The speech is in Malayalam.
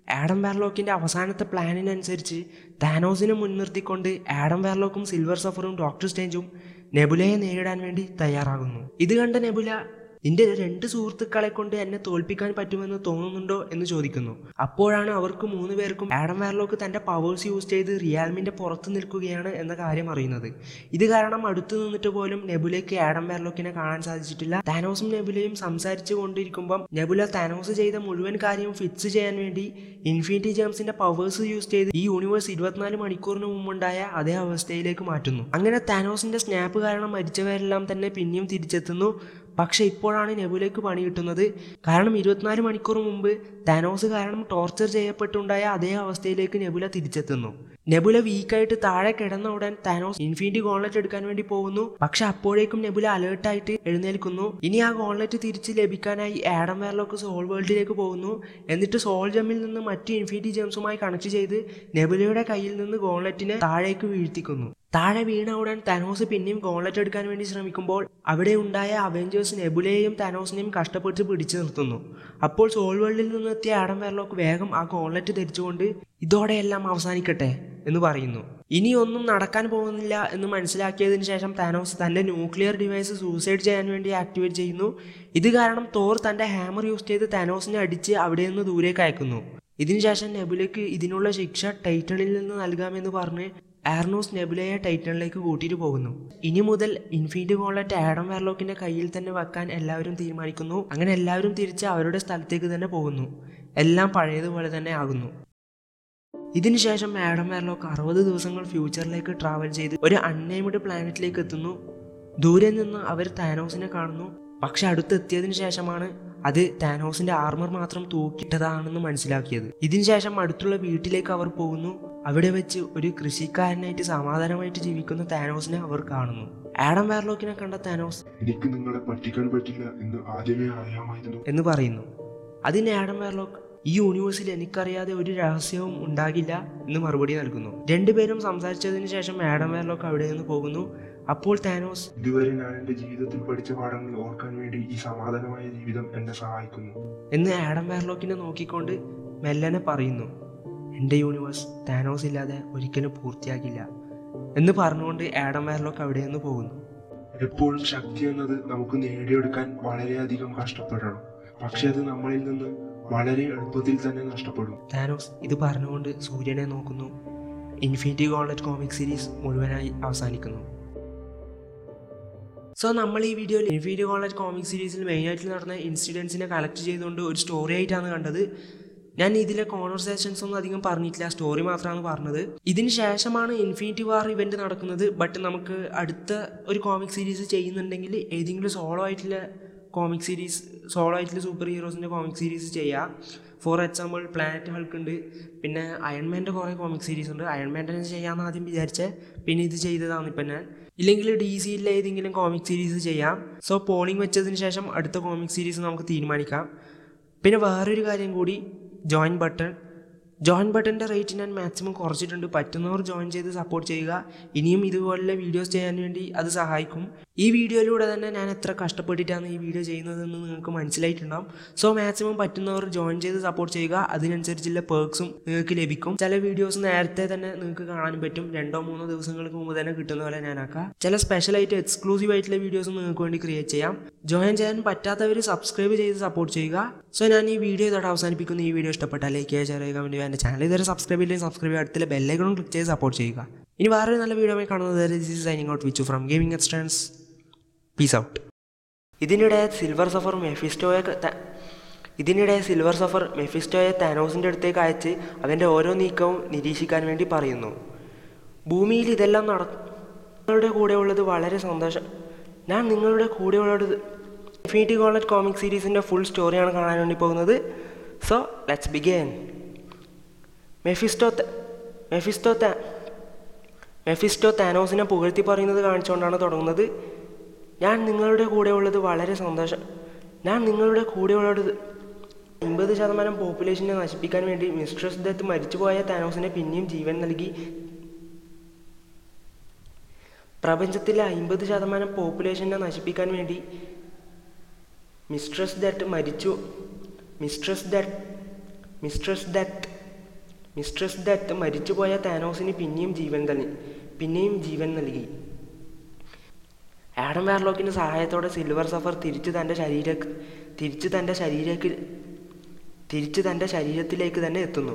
ആഡം വാർലോക്കിന്റെ അവസാനത്തെ പ്ലാനിനനുസരിച്ച് താനോസിനെ മുൻനിർത്തിക്കൊണ്ട് ആഡം വാർലോക്കും സിൽവർ സഫറും ഡോക്ടർ സ്റ്റേഞ്ചും നെബുലയെ നേരിടാൻ വേണ്ടി തയ്യാറാകുന്നു ഇത് കണ്ട നെബുല നിന്റെ രണ്ട് സുഹൃത്തുക്കളെ കൊണ്ട് എന്നെ തോൽപ്പിക്കാൻ പറ്റുമെന്ന് തോന്നുന്നുണ്ടോ എന്ന് ചോദിക്കുന്നു അപ്പോഴാണ് അവർക്ക് മൂന്ന് പേർക്കും ആഡം വാർലോക്ക് തന്റെ പവേഴ്സ് യൂസ് ചെയ്ത് റിയാൽമിന്റെ പുറത്ത് നിൽക്കുകയാണ് എന്ന കാര്യം അറിയുന്നത് ഇത് കാരണം അടുത്തു നിന്നിട്ട് പോലും നെബുലയ്ക്ക് ആഡം വാർലോക്കിനെ കാണാൻ സാധിച്ചിട്ടില്ല താനോസും നെബുലയും സംസാരിച്ചു കൊണ്ടിരിക്കുമ്പം നെബുല താനോസ് ചെയ്ത മുഴുവൻ കാര്യവും ഫിക്സ് ചെയ്യാൻ വേണ്ടി ഇൻഫിനിറ്റി ജെംസിന്റെ പവേഴ്സ് യൂസ് ചെയ്ത് ഈ യൂണിവേഴ്സ് ഇരുപത്തിനാല് മണിക്കൂറിന് മുമ്പുണ്ടായ അതേ അവസ്ഥയിലേക്ക് മാറ്റുന്നു അങ്ങനെ താനോസിന്റെ സ്നാപ്പ് കാരണം മരിച്ചവരെല്ലാം തന്നെ പിന്നെയും തിരിച്ചെത്തുന്നു പക്ഷെ ഇപ്പോഴാണ് നെബുലയ്ക്ക് പണി കിട്ടുന്നത് കാരണം ഇരുപത്തിനാല് മണിക്കൂർ മുമ്പ് താനോസ് കാരണം ടോർച്ചർ ചെയ്യപ്പെട്ടുണ്ടായ അതേ അവസ്ഥയിലേക്ക് നെബുല തിരിച്ചെത്തുന്നു നെബുല വീക്കായിട്ട് താഴെ കിടന്ന ഉടൻ താനോസ് ഇൻഫിനിറ്റി ഗോൺലെറ്റ് എടുക്കാൻ വേണ്ടി പോകുന്നു പക്ഷെ അപ്പോഴേക്കും നെബുല അലേർട്ടായിട്ട് എഴുന്നേൽക്കുന്നു ഇനി ആ ഗോൺലെറ്റ് തിരിച്ച് ലഭിക്കാനായി ആഡം വേർലോക്ക് സോൾ വേൾഡിലേക്ക് പോകുന്നു എന്നിട്ട് സോൾ ജമ്മിൽ നിന്ന് മറ്റ് ഇൻഫിനിറ്റി ജെംസുമായി കണക്ട് ചെയ്ത് നെബുലയുടെ കയ്യിൽ നിന്ന് ഗോൺലെറ്റിനെ താഴേക്ക് വീഴ്ത്തിക്കുന്നു താഴെ വീണ ഉടൻ താനോസ് പിന്നെയും ഗോൺലെറ്റ് എടുക്കാൻ വേണ്ടി ശ്രമിക്കുമ്പോൾ അവിടെ ഉണ്ടായ അവഞ്ചേഴ്സ് നെബുലയെയും താനോസിനെയും കഷ്ടപ്പെട്ട് പിടിച്ചു നിർത്തുന്നു അപ്പോൾ സോൾ വേൾഡിൽ നിന്ന് എത്തിയ ആഡം വെർലോക്ക് വേഗം ആ ഗോൺലെറ്റ് ധരിച്ചുകൊണ്ട് ഇതോടെ എല്ലാം അവസാനിക്കട്ടെ എന്ന് പറയുന്നു ഇനി ഒന്നും നടക്കാൻ പോകുന്നില്ല എന്ന് മനസ്സിലാക്കിയതിനു ശേഷം താനോസ് തന്റെ ന്യൂക്ലിയർ ഡിവൈസ് സൂസൈഡ് ചെയ്യാൻ വേണ്ടി ആക്ടിവേറ്റ് ചെയ്യുന്നു ഇത് കാരണം തോർ തന്റെ ഹാമർ യൂസ് ചെയ്ത് താനോസിനെ അടിച്ച് അവിടെ നിന്ന് ദൂരേക്ക് അയക്കുന്നു ഇതിനുശേഷം നെബുലയ്ക്ക് ഇതിനുള്ള ശിക്ഷ ടൈറ്റണിൽ നിന്ന് നൽകാമെന്ന് പറഞ്ഞ് ആർണോസ് നെബുലയെ ടൈറ്റണിലേക്ക് കൂട്ടിയിട്ട് പോകുന്നു ഇനി മുതൽ ഇൻഫിനിറ്റി ഗോളറ്റ് ആഡം വെർലോക്കിന്റെ കയ്യിൽ തന്നെ വെക്കാൻ എല്ലാവരും തീരുമാനിക്കുന്നു അങ്ങനെ എല്ലാവരും തിരിച്ച് അവരുടെ സ്ഥലത്തേക്ക് തന്നെ പോകുന്നു എല്ലാം പഴയതുപോലെ തന്നെ ആകുന്നു ഇതിനുശേഷം ആഡം വെർലോക്ക് അറുപത് ദിവസങ്ങൾ ഫ്യൂച്ചറിലേക്ക് ട്രാവൽ ചെയ്ത് ഒരു അൺനെയിംഡ് പ്ലാനറ്റിലേക്ക് എത്തുന്നു ദൂരെ നിന്ന് അവർ താനോസിനെ കാണുന്നു പക്ഷെ അടുത്തെത്തിയതിനു ശേഷമാണ് അത് താനോസിന്റെ ആർമർ മാത്രം തൂക്കിയിട്ടതാണെന്ന് മനസ്സിലാക്കിയത് ഇതിനുശേഷം അടുത്തുള്ള വീട്ടിലേക്ക് അവർ പോകുന്നു അവിടെ വെച്ച് ഒരു കൃഷിക്കാരനായിട്ട് സമാധാനമായിട്ട് ജീവിക്കുന്ന താനോസിനെ അവർ കാണുന്നു ആഡം വാർലോക്കിനെ കണ്ട താനോസ് എനിക്ക് നിങ്ങളെ പറ്റിക്കാൻ പറ്റില്ല എന്ന് ആദ്യമേ അറിയാമായിരുന്നു എന്ന് പറയുന്നു അതിന് ആഡം വാർലോക്ക് ഈ യൂണിവേഴ്സിൽ എനിക്കറിയാതെ ഒരു രഹസ്യവും ഉണ്ടാകില്ല എന്ന് മറുപടി നൽകുന്നു രണ്ടുപേരും സംസാരിച്ചതിന് ശേഷം ആഡം വാർലോക്ക് അവിടെ നിന്ന് പോകുന്നു അപ്പോൾ താനോസ് ഇതുവരെ ഞാൻ എന്റെ ജീവിതത്തിൽ പഠിച്ച പാഠങ്ങൾ ഓർക്കാൻ വേണ്ടി ഈ സമാധാനമായ ജീവിതം എന്നെ സഹായിക്കുന്നു എന്ന് ആഡം വാർലോക്കിനെ നോക്കിക്കൊണ്ട് മെല്ലനെ പറയുന്നു എൻ്റെ യൂണിവേഴ്സ് താനോസ് ഇല്ലാതെ ഒരിക്കലും പൂർത്തിയാകില്ല എന്ന് പറഞ്ഞുകൊണ്ട് ആഡം വാർലോക്ക് അവിടെ നിന്ന് പോകുന്നു എപ്പോഴും ശക്തി എന്നത് നമുക്ക് നേടിയെടുക്കാൻ വളരെയധികം കഷ്ടപ്പെടണം പക്ഷെ അത് നമ്മളിൽ നിന്ന് വളരെ എളുപ്പത്തിൽ തന്നെ നഷ്ടപ്പെടും താനോസ് ഇത് പറഞ്ഞുകൊണ്ട് സൂര്യനെ നോക്കുന്നു ഇൻഫിനിറ്റി ഗോൺലെറ്റ് കോമിക് സീരീസ് മുഴുവനായി അവസാനിക്കുന്നു സോ നമ്മൾ ഈ വീഡിയോയിൽ ഇൻഫിനിറ്റി ഗോൺലെറ്റ് കോമിക് സീരീസിൽ മെയിനായിട്ട് നടന്ന ഇൻസിഡൻസിനെ കളക്ട് ചെയ്തുകൊണ്ട് ഒരു സ്റ്റോറി ആയിട്ടാണ് കണ്ടത് ഞാൻ ഇതിലെ കോൺവെർസേഷൻസ് ഒന്നും അധികം പറഞ്ഞിട്ടില്ല സ്റ്റോറി മാത്രമാണ് പറഞ്ഞത് ഇതിന് ശേഷമാണ് ഇൻഫിനിറ്റി വാർ ഇവന്റ് നടക്കുന്നത് ബട്ട് നമുക്ക് അടുത്ത ഒരു കോമിക് സീരീസ് ചെയ്യുന്നുണ്ടെങ്കിൽ ഏതെങ്കിലും സോളോ ആയിട്ടുള്ള കോമിക് സീരീസ് സോളോ ആയിട്ടുള്ള സൂപ്പർ ഹീറോസിൻ്റെ കോമിക് സീരീസ് ചെയ്യാം ഫോർ എക്സാമ്പിൾ പ്ലാനറ്റ് ഹൾക്ക് ഉണ്ട് പിന്നെ അയൺമാൻ്റെ കുറേ കോമിക് സീരീസ് ഉണ്ട് അയൺമാൻ്റെ ചെയ്യാമെന്ന് ആദ്യം വിചാരിച്ചേ പിന്നെ ഇത് ചെയ്തതാണ് ഇപ്പം ഞാൻ ഇല്ലെങ്കിൽ ഡി സിയിലെ ഏതെങ്കിലും കോമിക് സീരീസ് ചെയ്യാം സോ പോളിംഗ് വെച്ചതിന് ശേഷം അടുത്ത കോമിക് സീരീസ് നമുക്ക് തീരുമാനിക്കാം പിന്നെ വേറൊരു കാര്യം കൂടി ജോയിൻ ബട്ടൺ ജോയിൻ ബട്ടൻ്റെ റേറ്റ് ഞാൻ മാക്സിമം കുറച്ചിട്ടുണ്ട് പറ്റുന്നവർ ജോയിൻ ചെയ്ത് സപ്പോർട്ട് ചെയ്യുക ഇനിയും ഇതുപോലുള്ള വീഡിയോസ് ചെയ്യാൻ വേണ്ടി അത് സഹായിക്കും ഈ വീഡിയോയിലൂടെ തന്നെ ഞാൻ എത്ര കഷ്ടപ്പെട്ടിട്ടാണ് ഈ വീഡിയോ ചെയ്യുന്നതെന്ന് നിങ്ങൾക്ക് മനസ്സിലായിട്ടുണ്ടാവും സോ മാക്സിമം പറ്റുന്നവർ ജോയിൻ ചെയ്ത് സപ്പോർട്ട് ചെയ്യുക അതിനനുസരിച്ചുള്ള പേർക്സും നിങ്ങൾക്ക് ലഭിക്കും ചില വീഡിയോസ് നേരത്തെ തന്നെ നിങ്ങൾക്ക് കാണാനും പറ്റും രണ്ടോ മൂന്നോ ദിവസങ്ങൾക്ക് മുമ്പ് തന്നെ കിട്ടുന്ന പോലെ ഞാനാക്കാം ചില സ്പെഷ്യലായിട്ട് എക്സ്ക്ലൂസീവ് ആയിട്ടുള്ള വീഡിയോസ് നിങ്ങൾക്ക് വേണ്ടി ക്രിയേറ്റ് ചെയ്യാം ജോയിൻ ചെയ്യാൻ പറ്റാത്തവർ സബ്സ്ക്രൈബ് ചെയ്ത് സപ്പോർട്ട് ചെയ്യുക സോ ഞാൻ ഈ വീഡിയോ ഇതോടെ അവസാനിപ്പിക്കുന്നു ഈ വീഡിയോ ഇഷ്ടപ്പെട്ടാൽ ലൈക്ക് ചെയ്യുക ഷെയർ ചെയ്യുക വേണ്ടി എൻ്റെ ചാനൽ ഇതുവരെ സബ്സ്ക്രൈബ് ചെയ്യില്ലെങ്കിൽ സബ്സ്ക്രൈബ് ചെയ്യുക അടുത്തുള്ള ബെല്ലൈക്കണം ക്ലിക്ക് ചെയ്ത് സപ്പോർട്ട് ചെയ്യുക ഇനി വേറൊരു നല്ല വീഡിയോ കാണുന്നത് this is signing out Vichu from gaming എക്സ്ട്രൻസ് പീസ് ഔട്ട് ഇതിനിടെ സിൽവർ സഫർ മെഫിസ്റ്റോയെ ത- ഇതിനിടെ സിൽവർ സഫർ മെഫിസ്റ്റോയെ താനോസിൻ്റെ അടുത്തേക്ക് അയച്ച് അവൻ്റെ ഓരോ നീക്കവും നിരീക്ഷിക്കാൻ വേണ്ടി പറയുന്നു ഭൂമിയിൽ ഇതെല്ലാം നട നിങ്ങളുടെ കൂടെ ഉള്ളത് വളരെ സന്തോഷം ഞാൻ നിങ്ങളുടെ കൂടെ ഉള്ളത് ഇൻഫിനിറ്റി ഗോളറ്റ് കോമിക് സീരീസിൻ്റെ ഫുൾ സ്റ്റോറിയാണ് കാണാൻ വേണ്ടി പോകുന്നത് സോ ലെറ്റ്സ് ബിഗേൻ മെഫിസ്റ്റോ ത- മെഫിസ്റ്റോ ത- മെഫിസ്റ്റോ താനോസിനെ പുകഴ്ത്തി പറയുന്നത് കാണിച്ചുകൊണ്ടാണ് തുടങ്ങുന്നത് ഞാൻ നിങ്ങളുടെ കൂടെ ഉള്ളത് വളരെ സന്തോഷം ഞാൻ നിങ്ങളുടെ കൂടെ ഉള്ളത് അമ്പത് ശതമാനം പോപ്പുലേഷനെ നശിപ്പിക്കാൻ വേണ്ടി മിസ്ട്രസ് ഡെത്ത് മരിച്ചുപോയ താനോസിനെ പിന്നെയും ജീവൻ നൽകി പ്രപഞ്ചത്തിലെ അമ്പത് ശതമാനം പോപ്പുലേഷനെ നശിപ്പിക്കാൻ വേണ്ടി മിസ്ട്രസ് ഡെത്ത് മരിച്ചു Mistress Death Mistress Death Mistress Death മരിച്ചുപോയ താനോസിന് പിന്നെയും ജീവൻ നൽകി പിന്നെയും ജീവൻ നൽകി ആഡം വാർലോക്കിൻ്റെ സഹായത്തോടെ സിൽവർ സഫർ തിരിച്ചു തൻ്റെ ശരീര തിരിച്ചു തൻ്റെ ശരീരക്ക് തിരിച്ചു തൻ്റെ ശരീരത്തിലേക്ക് തന്നെ എത്തുന്നു